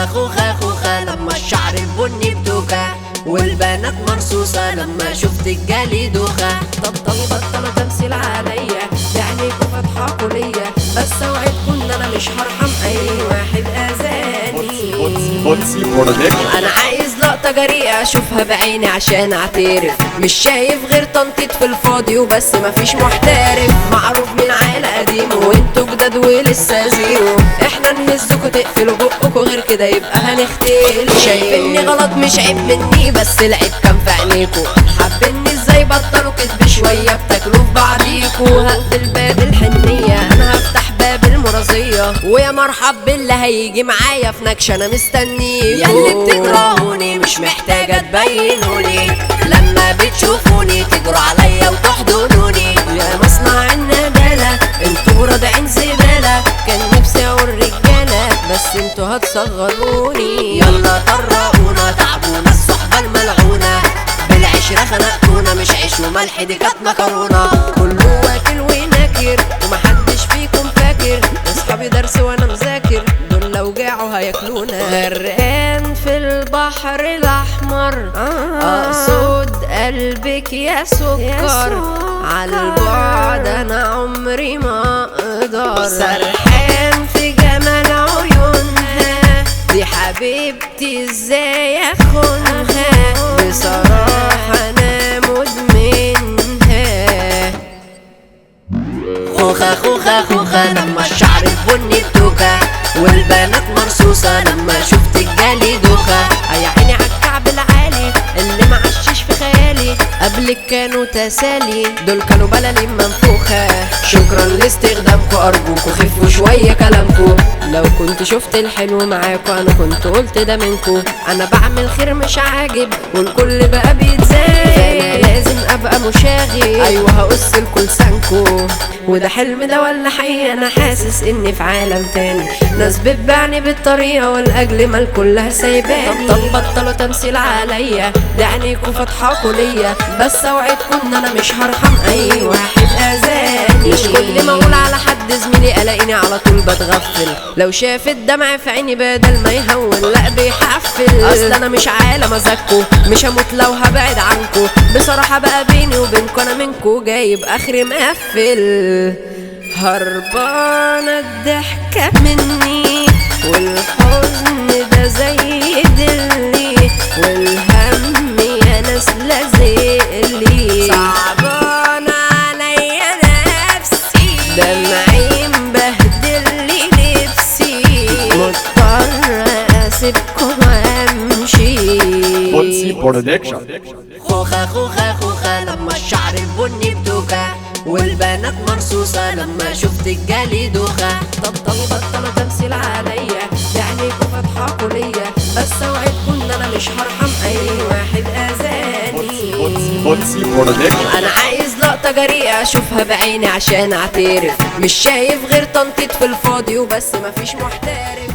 خوخة خوخة خوخة لما الشعر البني بدوكة والبنات مرصوصة لما شفت الجالي دوخة طب طب بطلوا تمثيل عليا ده عينيكوا فاتحاكوا ليا بس اوعدكم ان انا مش هرحم اي واحد اذاني بوتسي برودكشن انا عايز لقطة جريئة اشوفها بعيني عشان اعترف مش شايف غير تنطيط في الفاضي وبس مفيش محترف معروف من عيلة قديم وانتوا جداد ولسه زيرو احنا نهزكوا تقفلوا بقكوا غير كده يبقى هنختلف شايفني غلط مش عيب مني بس العيب كان في عينيكوا حابيني ازاي بطلوا كدب شوية بتاكلوا في بعضيكوا هقفل باب الحنية انا هفتح باب المرازية ويا مرحب باللي هيجي معايا في نكشة انا مستنيكوا ياللي بتكرهوني مش محتاجة تبينوني لما بتشوفوني تجروا عليا وتحضنوني يا مصنع الندالة انتوا رادعين زبالة كان نفسي اقول رجالة بس انتوا هتصغروني يلا طرقونا تعبونا الصحبة الملعونة بالعشرة خنقتونا مش عيش وملح دي كانت مكرونة كله واكل وناكر ومحدش فيكم فاكر اصحابي درس وانا مذاكر دول لو جاعوا هياكلونا غرقان في البحر الاحمر اقصد قلبك يا سكر على البعد انا عمري ما اقدر سرحان في جمال عيونها دي حبيبتي ازاي اخونها بصراحة انا مدمنها خوخة خوخة خوخة لما الشعر البني بدوكة والبنات مرصوصة لما شفت الجالي دوخة يا عيني عالكعب العالي اللي معشش في خيالي قبلك كانوا تسالي دول كانوا بلالي منفوخة شكرا لاستخدامكوا ارجوكوا خفوا شوية كلامكوا لو كنت شفت الحلو معاكوا انا كنت قلت ده منكوا انا بعمل خير مش عاجب والكل بقى بيتزايد فانا لازم ابقى مشاغب ايوه هقص لكل لسانكوا وده حلم ده ولا حقيقة انا حاسس اني في عالم تاني ناس بتبعني بالطريقة والاجل مال كلها سايباني طب طب بطلوا تمثيل عليا ده عينيكوا فاتحاكوا ليا بس اوعدكم ان انا مش هرحم اي واحد اذاني مش كل ما اقول على حد زميلي الاقيني على طول بتغفل لو شاف الدمع في عيني بدل ما يهون لا بيحفل اصل انا مش عالم ازكوا مش هموت لو هبعد عنكوا بصراحة بقى بيني وبينكوا انا منكوا جايب اخري مقفل هربانة الضحكة مني والحزن ده زي دلي والهم يا ناس لازقلي صعبان عليا نفسي دمعي مبهدل لي نفسي مضطر اسيبكم وامشي بوتسي برودكشن خوخة خوخة خوخة لما الشعر البني بدوكة والبنات مرصوصة لما شفت الجالي دوخة طب طب بطلوا تمثيل عليا ده عينيكوا فاتحاكوا ليا بس اوعدكم ان انا مش هرحم اي واحد اذاني بوتسي برودكشن انا عايز لقطة جريئة اشوفها بعيني عشان اعترف مش شايف غير تنطيط في الفاضي وبس مفيش محترف